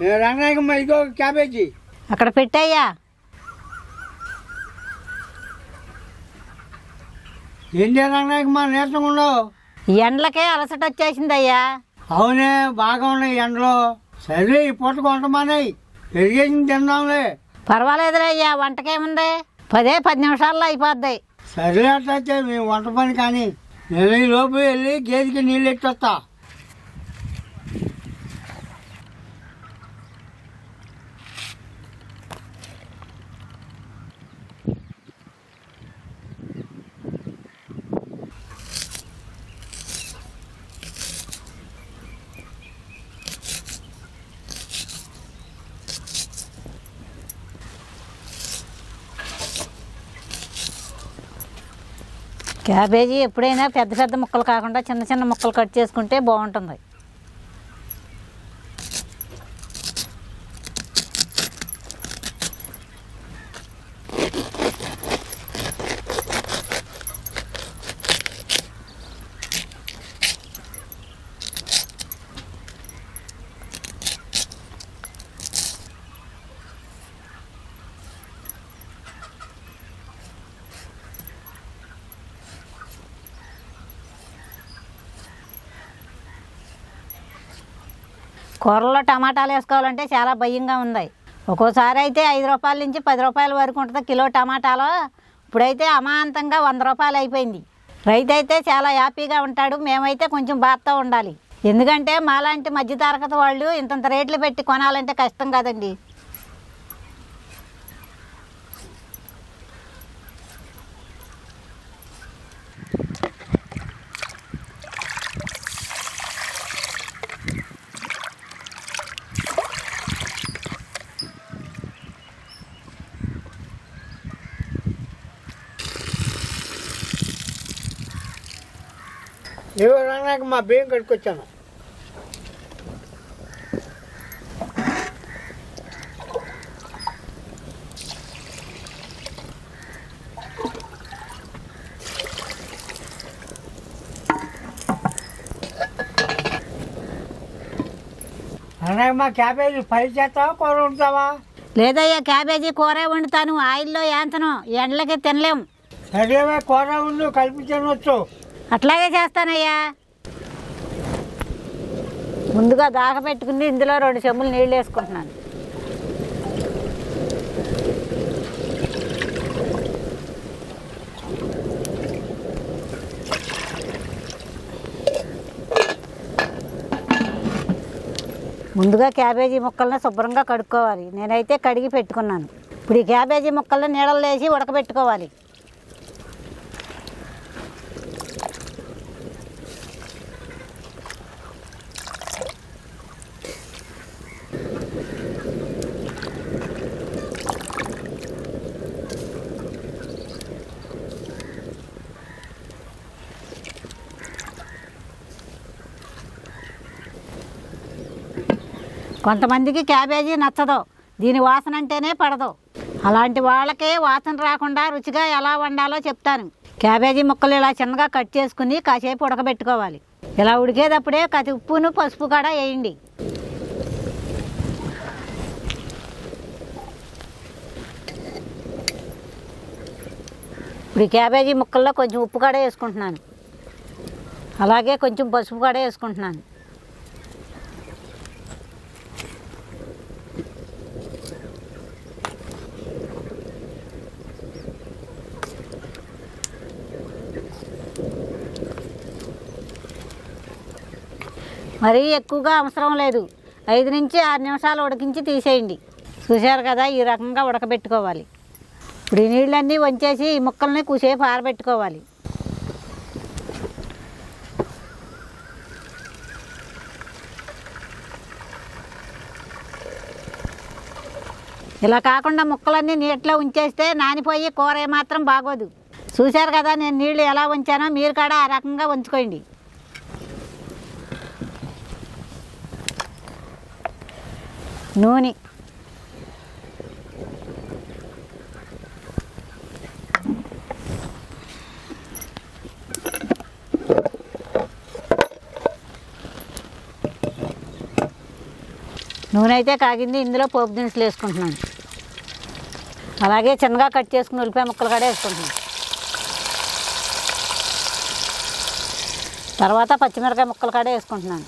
ఏ రంగనాయకమ్మ ఇదిగో క్యాబేజీ అక్కడ పెట్టయ్యా ఏంటి రంగనాయకమ్మ నీరసంగా ఉండవు ఈ ఎండలకే అలసట వచ్చేసిందయ్యా అవునే బాగా ఉన్నాయి ఎండలో సరే ఈ పూట కొంటమానాయి పెరిగేసింది తిందాంలే పర్వాలేదులే అయ్యా వంటకేముంది పదే పది నిమిషాల్లో అయిపోద్ది సరే అట్లయితే మేము వంట పని కానీ నేను ఈ లోపు వెళ్ళి గేదెకి నీళ్ళు ఎట్టొస్తా క్యాబేజీ ఎప్పుడైనా పెద్ద పెద్ద ముక్కలు కాకుండా చిన్న చిన్న ముక్కలు కట్ చేసుకుంటే బాగుంటుంది కూరల్లో టమాటాలు వేసుకోవాలంటే చాలా భయంగా ఉంది ఒక్కోసారి అయితే ఐదు రూపాయల నుంచి పది రూపాయల వరకు ఉంటుంది కిలో టమాటాలు ఇప్పుడైతే అమాంతంగా వంద రూపాయలు అయిపోయింది రైతు అయితే చాలా హ్యాపీగా ఉంటాడు మేమైతే కొంచెం బాధతో ఉండాలి ఎందుకంటే మాలాంటి మధ్య తరగతి వాళ్ళు ఇంతంత రేట్లు పెట్టి కొనాలంటే కష్టం కదండి ఏవో రంగనాయకమ్మ బియ్యం కట్టుకొచ్చాను రంగనాయకమ్మ క్యాబేజీ ఫ్రై చేస్తావా కూర ఉంటావా లేదయ్యా క్యాబేజీ కూర వండుతాను ఆయిల్లో ఏంతను ఎండలకి తినలేం సరేవే కూర ఉండు కలిపి తినొచ్చు అట్లాగే చేస్తానయ్యా ముందుగా దాగ పెట్టుకుని ఇందులో రెండు చెమ్ములు నీళ్ళు వేసుకుంటున్నాను ముందుగా క్యాబేజీ ముక్కల్ని శుభ్రంగా కడుక్కోవాలి నేనైతే కడిగి పెట్టుకున్నాను ఇప్పుడు ఈ క్యాబేజీ ముక్కల్ని నీళ్ళలో వేసి ఉడకబెట్టుకోవాలి కొంతమందికి క్యాబేజీ నచ్చదు దీని వాసన అంటేనే పడదు అలాంటి వాళ్ళకే వాసన రాకుండా రుచిగా ఎలా వండాలో చెప్తాను క్యాబేజీ ముక్కలు ఇలా చిన్నగా కట్ చేసుకుని కాసేపు ఉడకబెట్టుకోవాలి ఇలా ఉడికేటప్పుడే కతి ఉప్పును పసుపు కూడా వేయండి ఇప్పుడు ఈ క్యాబేజీ ముక్కల్లో కొంచెం ఉప్పు కూడా వేసుకుంటున్నాను అలాగే కొంచెం పసుపు కూడా వేసుకుంటున్నాను మరీ ఎక్కువగా అవసరం లేదు ఐదు నుంచి ఆరు నిమిషాలు ఉడికించి తీసేయండి చూశారు కదా ఈ రకంగా ఉడకబెట్టుకోవాలి ఇప్పుడు ఈ నీళ్ళన్నీ వంచేసి ఈ ముక్కల్ని కూసేపు ఆరబెట్టుకోవాలి ఇలా కాకుండా ముక్కలన్నీ నీటిలో ఉంచేస్తే నానిపోయి కూర ఏమాత్రం బాగోదు చూశారు కదా నేను నీళ్ళు ఎలా ఉంచానో మీరు కూడా ఆ రకంగా ఉంచుకోండి నూనె నూనె అయితే కాగింది ఇందులో పోపు దినుసులు వేసుకుంటున్నాను అలాగే చిన్నగా కట్ చేసుకుని ఉల్లిపాయ ముక్కలు కూడా వేసుకుంటున్నాను తర్వాత పచ్చిమిరకాయ ముక్కలు కూడా వేసుకుంటున్నాను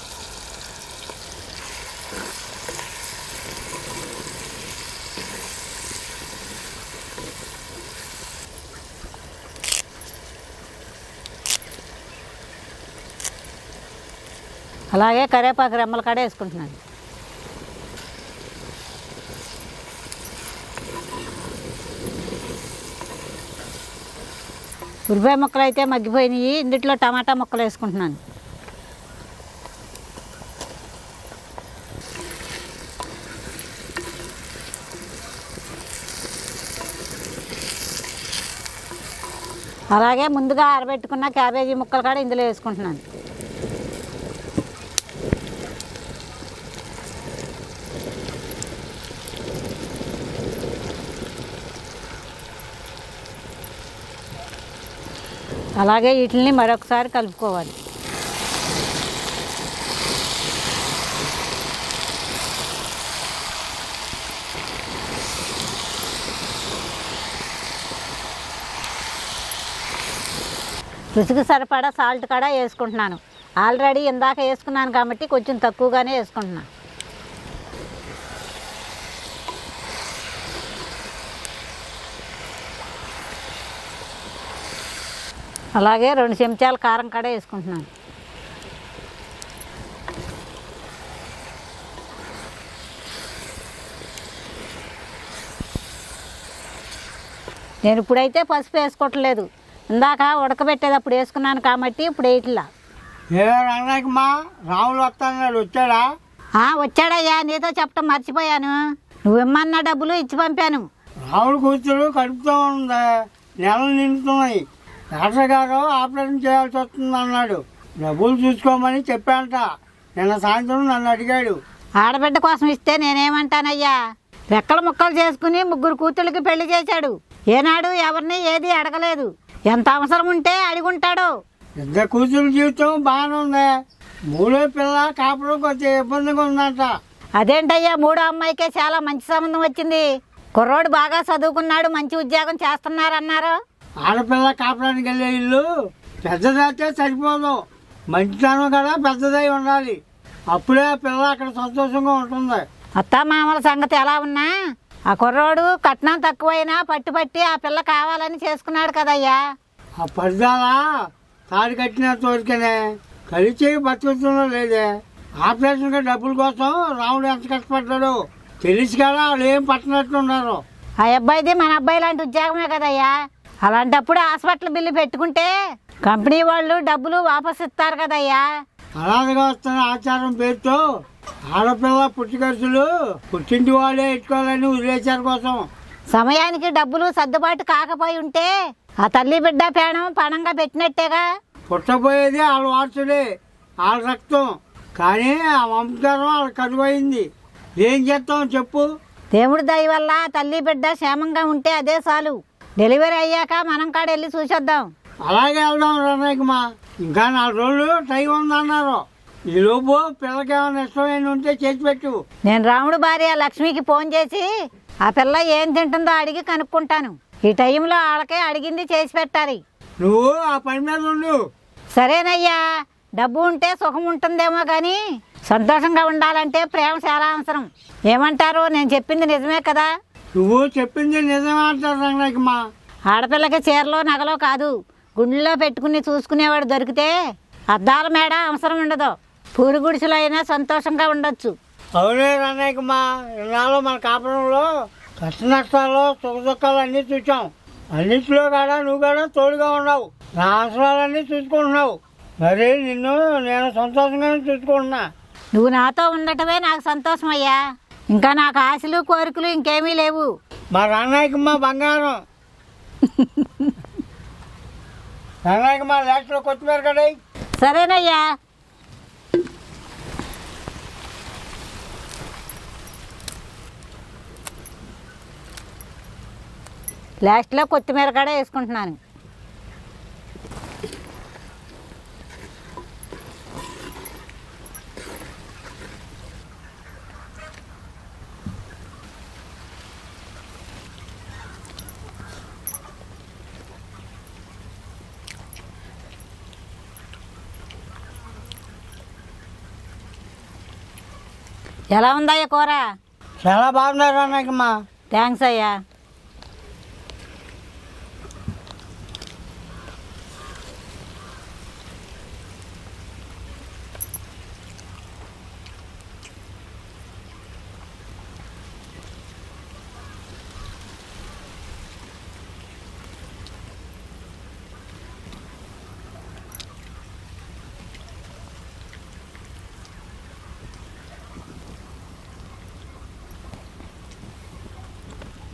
అలాగే కరివేపాకు రెమ్మలు కూడా వేసుకుంటున్నాను ఉల్లిపాయ ముక్కలు అయితే మగ్గిపోయినాయి ఇందులో టమాటా ముక్కలు వేసుకుంటున్నాను అలాగే ముందుగా ఆరబెట్టుకున్న క్యాబేజీ ముక్కలు కూడా ఇందులో వేసుకుంటున్నాను అలాగే వీటిని మరొకసారి కలుపుకోవాలి రుచికి సరిపడా సాల్ట్ కూడా వేసుకుంటున్నాను ఆల్రెడీ ఇందాక వేసుకున్నాను కాబట్టి కొంచెం తక్కువగానే వేసుకుంటున్నాను అలాగే రెండు చెంచాల కారం కూడా వేసుకుంటున్నాను నేను ఇప్పుడైతే పసుపు వేసుకోవట్లేదు ఇందాక ఉడకబెట్టేటప్పుడు వేసుకున్నాను కాబట్టి ఇప్పుడు వేయట్లా ఏ రంగనాయకమ్మా రాములు వస్తాన్నాడు వచ్చాడా ఆ, వచ్చాడయ్యా నీతో చెప్పటం మర్చిపోయాను నువ్విమ్మన్న డబ్బులు ఇచ్చి పంపాను రాముడు కూతురు కడుపుతో ఉంది నెలలు నిండుతున్నాయి డాక్టర్ గారు ఆపరేషన్ చేయాల్సి వస్తుంది అన్నాడు డబ్బులు చూసుకోమని చెప్పాంట నిన్న సాయంత్రం నన్ను అడిగాడు ఆడబిడ్డ కోసం ఇస్తే నేనేమంటానయ్యా రెక్కలు ముక్కలు చేసుకుని ముగ్గురు కూతుళ్ళకి పెళ్లి చేశాడు ఏనాడు ఎవరిని ఏది అడగలేదు ఎంత అవసరం ఉంటే అడుగుంటాడు ఇద్దరు కూతురు జీవితం బాగానే ఉంది మూడో పిల్ల కాపురం కొంచెం ఇబ్బందిగా ఉందంట అదేంటయ్యా మూడో అమ్మాయికే చాలా మంచి సంబంధం వచ్చింది కుర్రోడు బాగా చదువుకున్నాడు మంచి ఉద్యోగం చేస్తున్నారన్నారు ఆడపిల్ల కాపురానికి వెళ్ళే ఇల్లు పెద్దదైతే సరిపోదు మంచితనం కదా పెద్దదై ఉండాలి అప్పుడే ఆ పిల్ల అక్కడ సంతోషంగా ఉంటుంది అత్త మామల సంగతి ఎలా ఉన్నా ఆ కుర్రోడు కట్నం తక్కువైనా పట్టు పట్టి ఆ పిల్ల కావాలని చేసుకున్నాడు కదయ్యా ఆ పరదాల తాడి కట్టిన తోరికనే కలిసి బతుకుతుందో లేదే ఆపరేషన్కి డబ్బుల కోసం రాముడు ఎంత కష్టపడ్డాడు తెలిసి కదా వాళ్ళు ఏం పట్టనట్టున్నారు ఆ అబ్బాయిది మన అబ్బాయి లాంటి ఉద్యోగమే కదయ్యా అలాంటప్పుడు హాస్పిటల్ బిల్లు పెట్టుకుంటే కంపెనీ వాళ్ళు డబ్బులు వాపస్ ఇస్తారు కదయ్యా అనాథగా వస్తున్న ఆచారం పేరుతో ఆడపిల్ల పుట్టి ఖర్చులు పుట్టింటి వాళ్ళే ఎట్టుకోవాలని వదిలేశారు కోసం సమయానికి డబ్బులు సర్దుబాటు కాకపోయి ఉంటే ఆ తల్లి బిడ్డ పేణం పణంగా పెట్టినట్టేగా పుట్టబోయేది వాళ్ళ వారసుడే వాళ్ళ రక్తం కానీ ఆ వంశకారం వాళ్ళకి కరువైంది ఏం చేస్తాం చెప్పు దేవుడి దయ వల్ల తల్లి బిడ్డ క్షేమంగా ఉంటే అదే చాలు డెలివరీ అయ్యాక మనం కాడ వెళ్ళి చూసొద్దాం అలాగే వెళ్దాం రణయ్యకమ్మా ఇంకా నాలుగు రోజులు టైం ఉందన్నారు ఈ లోపు పిల్లకి ఏమైనా ఇష్టమైన ఉంటే చేసి పెట్టు నేను రాముడు భార్య లక్ష్మికి ఫోన్ చేసి ఆ పిల్ల ఏం తింటుందో అడిగి కనుక్కుంటాను ఈ టైంలో వాళ్ళకే అడిగింది చేసి పెట్టాలి నువ్వు ఆ పని మీద ఉండు సరేనయ్యా డబ్బు ఉంటే సుఖం ఉంటుందేమో కానీ సంతోషంగా ఉండాలంటే ప్రేమ చాలా అవసరం ఏమంటారు నేను చెప్పింది నిజమే కదా నువ్వు చెప్పింది నిజమే అంటారు రంగనాయకమ్మా ఆడపిల్లకి చీరలో నగలో కాదు గుండెలో పెట్టుకుని చూసుకునేవాడు దొరికితే అద్దాల మేడ అవసరం ఉండదు పూరి గుడిసెలో అయినా సంతోషంగా ఉండొచ్చు అవునే రణయ్యకమ్మా ఇన్నాళ్ళు మన కాపురంలో కష్ట నష్టాలు సుఖ దుఃఖాలు అన్నీ చూసాం అన్నింటిలో కూడా నువ్వు కూడా తోడుగా ఉన్నావు నా అవసరాలన్నీ చూసుకుంటున్నావు మరి నిన్ను నేను సంతోషంగానే చూసుకుంటున్నా నువ్వు నాతో ఉండటమే నాకు సంతోషం అయ్యా ఇంకా నాకు ఆశలు కోరికలు ఇంకేమీ లేవు మా రంగనాయకమ్మ బంగారం రంగనాయకమ్మ లాస్ట్లో కొత్తిమీర కడాయి సరేనయ్యా లాస్ట్లో కొత్తిమీర కూడా వేసుకుంటున్నాను ఎలా ఉందయ్యా కూర చాలా బాగున్నారు అన్నయ్యకమ్మా థ్యాంక్స్ అయ్యా